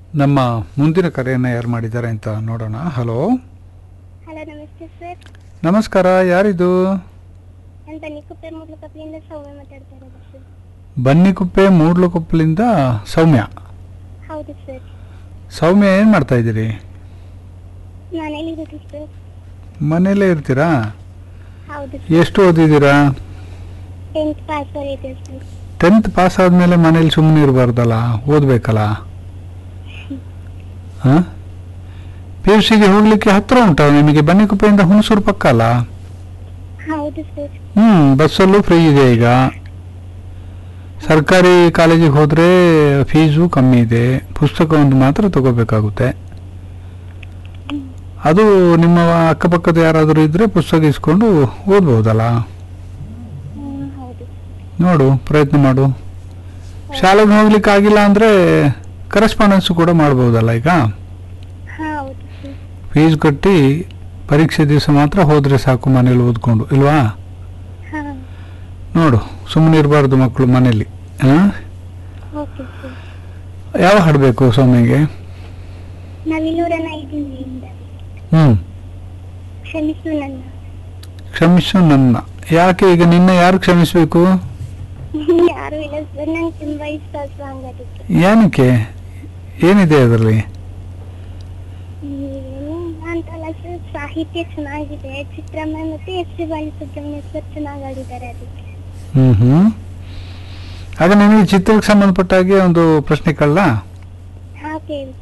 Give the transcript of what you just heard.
ನಮ್ಮ ಮುಂದಿನ ಕರೆಯನ್ನು ಯಾರು ಮಾಡಿದ್ದಾರೆ ಅಂತ ನೋಡೋಣ ಹಲೋ ಹಲೋ ನಮಸ್ತೆ ಸರ್ ನಮಸ್ಕಾರ ಯಾರಿದು ನಾನು ಬನ್ನಿಕುಪ್ಪೆ ಮೂಡ್ಲಕಪ್ಪಿಯಿಂದ ಸೌಮ್ಯ ಮಾತಾಡ್ತಾ ಇರೋದು ಸರ್ ಬನ್ನಿಕುಪ್ಪೆ ಮೂಡ್ಲುಕೊಪ್ಪಲಿಂದ ಸೌಮ್ಯ ಹೌದು ಸರ್ ಸೌಮ್ಯ ಏನು ಮಾಡ್ತಾ ಇದ್ದೀರಿ ಮನೇಲಿರೋದು ಸರ್ ಮನೇಲೇ ಇರ್ತೀರಾ ಹೌದು ಸರ್ ಎಷ್ಟು ಓದಿದ್ದೀರಾ ಟೆಂತ್ ಪಾಸ್ ಆಗಿದೆ ಸರ್ ಟೆಂತ್ ಪಾಸ್ ಆದಮೇಲೆ ಮನೇಲಿ ಸುಮ್ಮನೆ ಇರಬಾರ್ದಲ್ಲ ಓದಬೇಕಲ್ಲ ಹಾಂ ಪಿ ಯು ಸಿಗೆ ಹೋಗ್ಲಿಕ್ಕೆ ಹತ್ರ ಉಂಟಾ ನಿಮಗೆ ಬನ್ನಿಕುಪ್ಪೆಯಿಂದ ಹುಣಸೂರು ಪಕ್ಕ ಅಲ್ಲ ಹೌದು ಸರ್ ಹ್ಞೂ ಬಸ್ಸಲ್ಲೂ ಫ್ರೀ ಇದೆ ಈಗ ಸರ್ಕಾರಿ ಕಾಲೇಜಿಗೆ ಹೋದರೆ ಫೀಸು ಕಮ್ಮಿ ಇದೆ ಪುಸ್ತಕ ಒಂದು ಮಾತ್ರ ತಗೋಬೇಕಾಗುತ್ತೆ ಅದು ನಿಮ್ಮ ಅಕ್ಕಪಕ್ಕದ ಯಾರಾದರೂ ಇದ್ದರೆ ಪುಸ್ತಕ ಇಸ್ಕೊಂಡು ಓದ್ಬೋದಲ್ಲ ಹ್ಮ್, ಹೌದು ನೋಡು ಪ್ರಯತ್ನ ಮಾಡು ಶಾಲೆಗೆ ಹೋಗ್ಲಿಕ್ಕೆ ಆಗಿಲ್ಲ ಅಂದರೆ ಕರೆಸ್ಪಾಂಡೆನ್ಸ್ ಕೂಡ ಮಾಡ್ಬೋದಲ್ಲ ಈಗ ಹಾ ಹೌದು ಸರ್ ಫೀಸ್ ಕಟ್ಟಿ ಪರೀಕ್ಷೆ ದಿವಸ ಮಾತ್ರ ಹೋದರೆ ಸಾಕು ಮನೇಲಿ ಓದ್ಕೊಂಡು ಇಲ್ವಾ ಹಾ ನೋಡು ಸುಮ್ಮನೆ ಇರಬಾರ್ದು ಮಕ್ಕಳು ಮನೇಲಿ ಹಾಂ ಓಕೆ ಸರ್ ಯಾವ ಹಾಡಬೇಕು ಸೌಮ್ಯಗೆ ನವಿಲೂರನ ಐದಿನಿಂದ ಹ್ಞೂ ಕ್ಷಮಿಸು ನನ್ನ ಕ್ಷಮಿಸು ನನ್ನ ಯಾಕೆ ಈಗ ನಿನ್ನ ಯಾರು ಕ್ಷಮಿಸಬೇಕು ಯಾರು ಇಲ್ಲ ಸರ್ ನಂಗೆ ತುಂಬಾ ಇಷ್ಟ ಸಾಂಗ್ ಅದಕ್ಕೆ ಏನಕ್ಕೆ ಏನಿದೆ ಅದರಲ್ಲಿ ಏನು ಅಂತಲ್ಲ ಸರ್ ಸಾಹಿತ್ಯ ಚೆನ್ನಾಗಿದೆ ಚಿತ್ರಮ್ಮ ಮತ್ತೆ ಎಸ್ ಸಿ ಬಾಲಸುಬ್ರಹ್ಮಣ್ಯ ಸರ್ ಚೆನ್ನಾಗಿ ಆಡಿದ್ದಾರೆ ಅದಕ್ಕೆ ಹ್ಞೂ ಹ್ಞೂ ಆಗ ನಿಮಗೆ ಚಿತ್ರಕ್ಕೆ ಸಂಬಂಧಪಟ್ಟ ಹಾಗೆ ಒಂದು ಪ್ರಶ್ನೆ ಕಳ್ಳ ಹಾ ಕೇಳಿ